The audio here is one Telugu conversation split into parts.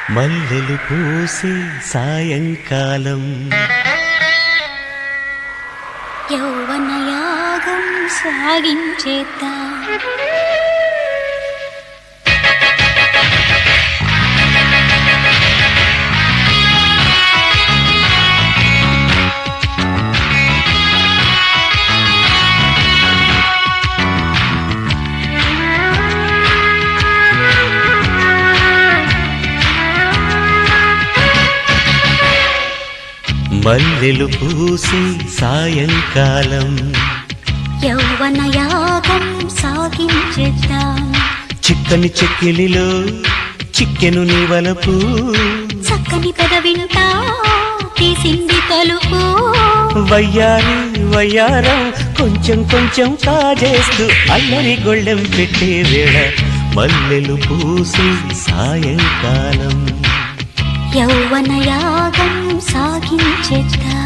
మల్లెలు పూసే సాయంకాలం యౌవన యాగం సాగించేద్దాం మల్లెలు పూసే సాయంకాలం యౌవన యాగం సాగించేద్దాం చిక్కని చెక్కిలిలో చిక్కెను నీ వలపు చక్కని పెదవింటా తీసింది తలుపు వయ్యారి వయ్యారం కొంచెం కొంచెం కాజేస్తూ అల్లరి గొళ్ళెం పెట్టే వేళ మల్లెలు పూసే సాయంకాలం యౌవన యాగం సాగించేద్దాం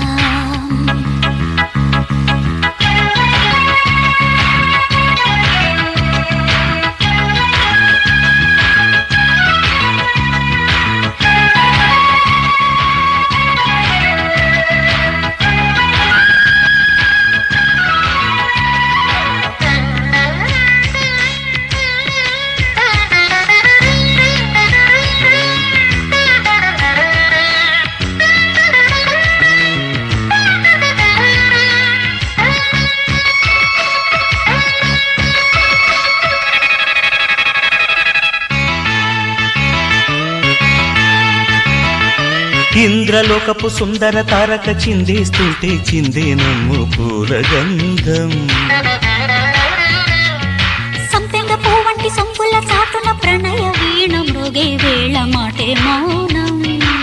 ఇంద్రలోకపు సుందర తారక చిందేస్తుంటే చిందే నమ్ము పూల గంధం సంపెంగ పువ్వంటి సొంపుల చాటున ప్రణయ వీణ మృగే వేళ మాటే మౌనం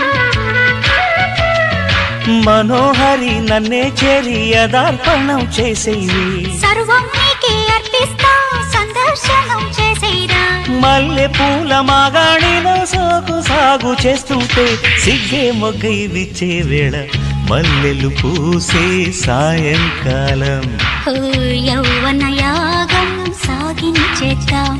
మనోహరి నన్నే చేరి యదార్పణం చేసేవి సర్వం నీకే అర్పిస్తా సందర్శనం చేసేరా మల్లె పూల మాగాణిలో సాగు సాగు చేస్తుంటే సిగ్గే మొగ్గై విచ్చే వేళ మల్లెలు పూసే సాయంకాలం ఓ యౌవన యాగం సాగించేద్దాం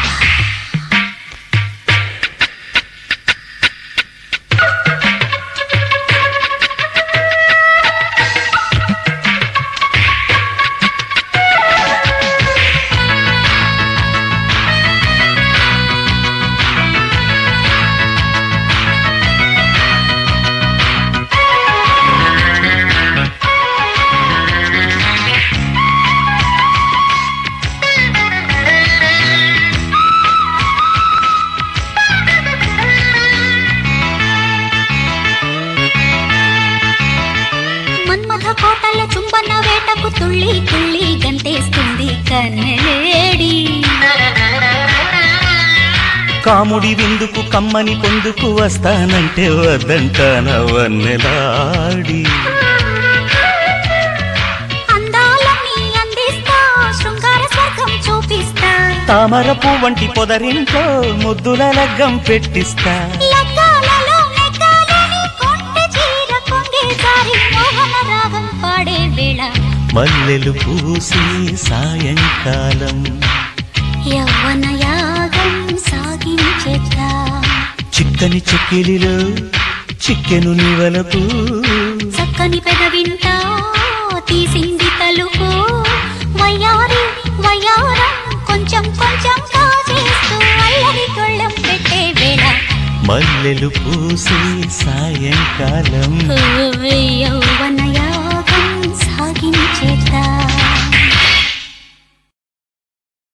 మన్మథ కోటల చుంబన వేటకు తుళ్ళి తుళ్ళి గంటేస్తుంది కన్నెలేడి కాముడి విందుకు కమ్మని పొందుకు వస్తానంటే వద్దంటాన వన్నెలాడి అందాలని అందిస్తా శృంగార స్వర్గం చూపిస్తా తామరపు వంటి పొదరింట్లో ముద్దుల లగ్గం పెట్టిస్తా లగ్గాలలో నెగ్గాలని కొంటె చీర కొంగే జారి మోహన రాగం పాడే వేళ మల్లెలు పూసే సాయంకాలం యవ్వన యాగం సాగించేద్దా చిక్కని చెక్కిలిలో చిక్కెను నీ వలపు చక్కని పెదవింటా తీసింది తలుపు వయ్యారి వయ్యారం కొంచెం కొంచెం కాజేస్తూ అల్లరి గొళ్ళెం పెట్టే వేళ మల్లెలు పూసే సాయంకాలం ఓ యవ్వన